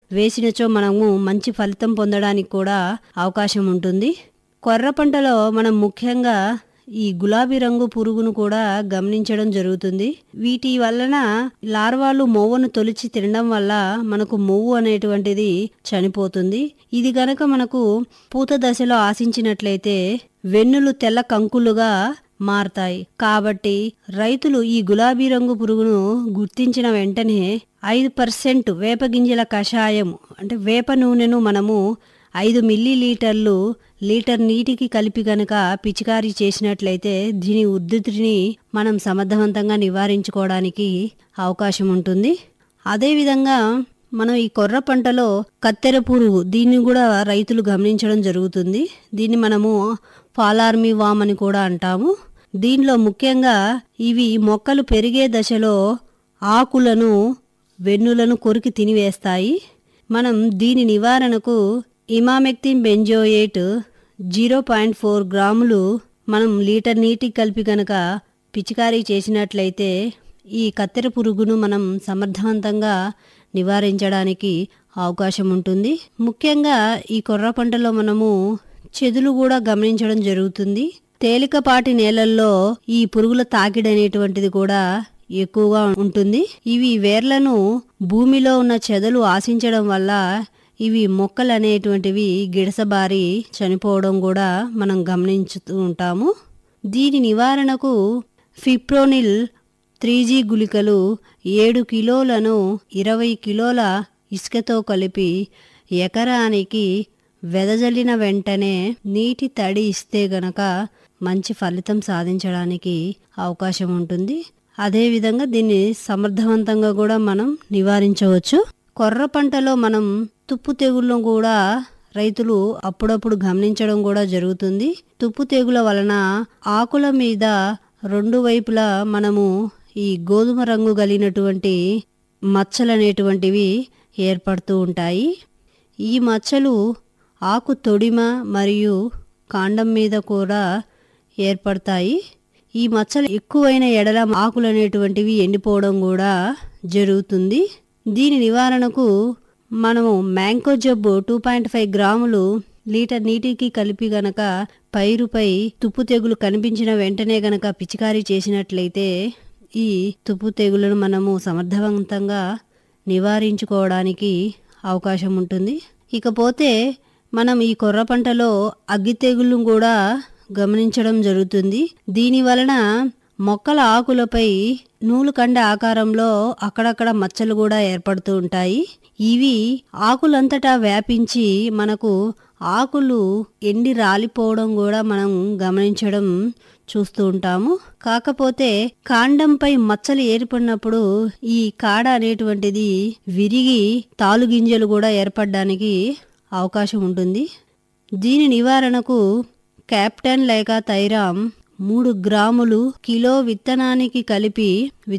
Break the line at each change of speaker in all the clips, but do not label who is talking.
వేసినచో మనము మంచి ఫలితం పొందడానికి కూడా అవకాశం ఉంటుంది కొర్ర పంటలో మనం ముఖ్యంగా ఈ గులాబీ రంగు పురుగును కూడా గమనించడం జరుగుతుంది వీటి వలన లార్వాలు మొవ్వను తొలిచి తినడం వల్ల మనకు మొవ్వు అనేటువంటిది చనిపోతుంది ఇది గనక మనకు పూత దశలో ఆశించినట్లయితే వెన్నులు తెల్ల కంకులుగా మారతాయి కాబట్టి రైతులు ఈ గులాబీ రంగు పురుగును గుర్తించిన వెంటనే ఐదు పర్సెంట్ వేప గింజల కషాయం అంటే వేప నూనెను మనము ఐదు మిల్లీ లీటర్లు లీటర్ నీటికి కలిపి గనక పిచికారీ చేసినట్లయితే దీని ఉద్ధృతిని మనం సమర్థవంతంగా నివారించుకోవడానికి అవకాశం ఉంటుంది అదేవిధంగా మనం ఈ కొర్ర పంటలో కత్తెర పురుగు దీన్ని కూడా రైతులు గమనించడం జరుగుతుంది దీన్ని మనము ఫాలార్మీ వామ్ అని కూడా అంటాము దీనిలో ముఖ్యంగా ఇవి మొక్కలు పెరిగే దశలో ఆకులను వెన్నులను కొరికి తినివేస్తాయి మనం దీని నివారణకు emamectin benzoate zero point four గ్రాములు మనం లీటర్ నీటికి కలిపి గనక పిచికారీ చేసినట్లయితే ఈ కత్తెర పురుగును మనం సమర్థవంతంగా నివారించడానికి అవకాశం ఉంటుంది ముఖ్యంగా ఈ కొర్ర పంటలో మనము చెదులు కూడా గమనించడం జరుగుతుంది తేలికపాటి నేలల్లో ఈ పురుగుల తాకిడి అనేటువంటిది కూడా ఎక్కువగా ఉంటుంది ఇవి వేర్లను భూమిలో ఉన్న చెదలు ఆశించడం వల్ల ఇవి మొక్కలు అనేటువంటివి గిడసబారి చనిపోవడం కూడా మనం గమనించుతూ ఉంటాము దీని నివారణకు ఫిప్రోనిల్ త్రీ జీ గుళికలు ఏడు కిలోలను ఇరవై కిలోల ఇసుకతో కలిపి ఎకరానికి వెదజల్లిన వెంటనే నీటి తడి ఇస్తే గనక మంచి ఫలితం సాధించడానికి అవకాశం ఉంటుంది అదేవిధంగా దీన్ని సమర్థవంతంగా కూడా మనం నివారించవచ్చు కొర్ర పంటలో మనం తుప్పు తెగుళ్ళను కూడా రైతులు అప్పుడప్పుడు గమనించడం కూడా జరుగుతుంది తుప్పు తెగుల వలన ఆకుల మీద రెండు వైపులా మనము ఈ గోధుమ రంగు కలిగినటువంటి మచ్చలు అనేటువంటివి ఏర్పడుతూ ఉంటాయి ఈ మచ్చలు ఆకు తొడిమ మరియు కాండం మీద కూడా ఏర్పడతాయి ఈ మచ్చలు ఎక్కువైన ఎడల ఆకులు అనేటువంటివి ఎండిపోవడం కూడా జరుగుతుంది దీని నివారణకు మనము mancozeb two point five గ్రాములు లీటర్ నీటికి కలిపి గనక పైరుపై తుప్పు తెగులు కనిపించిన వెంటనే గనక పిచికారీ చేసినట్లయితే ఈ తుప్పు తెగులను మనము సమర్థవంతంగా నివారించుకోవడానికి అవకాశం ఉంటుంది ఇకపోతే మనం ఈ కొర్ర పంటలో అగ్గి తెగుళ్ళను కూడా గమనించడం జరుగుతుంది దీని వలన మొక్కల ఆకులపై నూలుకండ ఆకారంలో అక్కడక్కడ మచ్చలు కూడా ఏర్పడుతూ ఉంటాయి ఇవి ఆకులంతటా వ్యాపించి మనకు ఆకులు ఎండి రాలిపోవడం కూడా మనం గమనించడం చూస్తూ ఉంటాము కాకపోతే కాండంపై మచ్చలు ఏర్పడినప్పుడు ఈ కాడ అనేటువంటిది విరిగి తాలుగింజలు కూడా ఏర్పడడానికి అవకాశం ఉంటుంది దీని నివారణకు క్యాప్టెన్ లేక థైరామ్ మూడు గ్రాములు కిలో విత్తనానికి కలిపి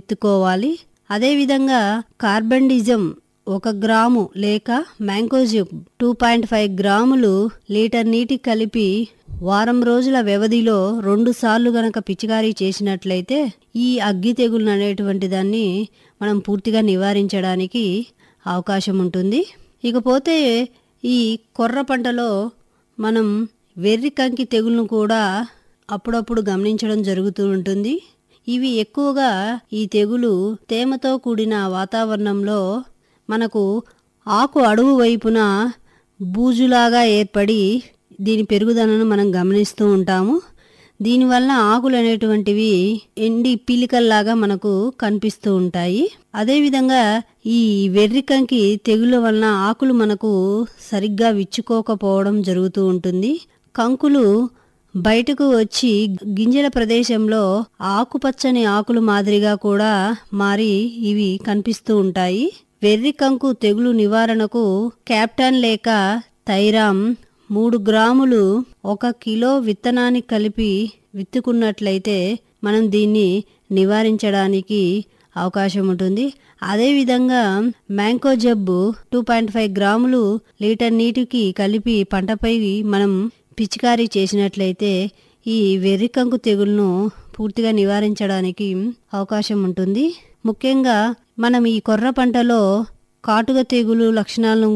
విత్తుకోవాలి అదేవిధంగా కార్బండిజం ఒక గ్రాము లేక మ్యాంకోజిమ్ టూ పాయింట్ ఫైవ్ గ్రాములు లీటర్ నీటి కలిపి వారం రోజుల వ్యవధిలో రెండు సార్లు గనక పిచికారీ చేసినట్లయితే ఈ అగ్గి తెగులు అనేటువంటి దాన్ని మనం పూర్తిగా నివారించడానికి అవకాశం ఉంటుంది ఇకపోతే ఈ కొర్ర పంటలో మనం వెర్రి కంకి తెగులను కూడా అప్పుడప్పుడు గమనించడం జరుగుతూ ఉంటుంది ఇవి ఎక్కువగా ఈ తెగులు తేమతో కూడిన వాతావరణంలో మనకు ఆకు అడుగు వైపున బూజులాగా ఏర్పడి దీని పెరుగుదలను మనం గమనిస్తూ ఉంటాము దీనివల్ల ఆకులు అనేటువంటివి ఎండి పీలికల్లాగా మనకు కనిపిస్తూ ఉంటాయి అదేవిధంగా ఈ వెర్రికంకి తెగుల వలన ఆకులు మనకు సరిగ్గా విచ్చుకోకపోవడం జరుగుతూ ఉంటుంది కంకులు బయటకు వచ్చి గింజల ప్రదేశంలో ఆకుపచ్చని ఆకులు మాదిరిగా కూడా మారి ఇవి కనిపిస్తూ ఉంటాయి వెర్రి కంకు తెగులు నివారణకు క్యాప్టన్ లేక థైరామ్ మూడు గ్రాములు ఒక కిలో విత్తనానికి కలిపి విత్తుకున్నట్లయితే మనం దీన్ని నివారించడానికి అవకాశం ఉంటుంది అదేవిధంగా mancozeb two point five గ్రాములు లీటర్ నీటికి కలిపి పంటపై మనం పిచికారీ చేసినట్లయితే ఈ వెర్రికంకు తెగులను పూర్తిగా నివారించడానికి అవకాశం ఉంటుంది ముఖ్యంగా మనం ఈ కొర్ర పంటలో కాటుక తెగులు లక్షణాలను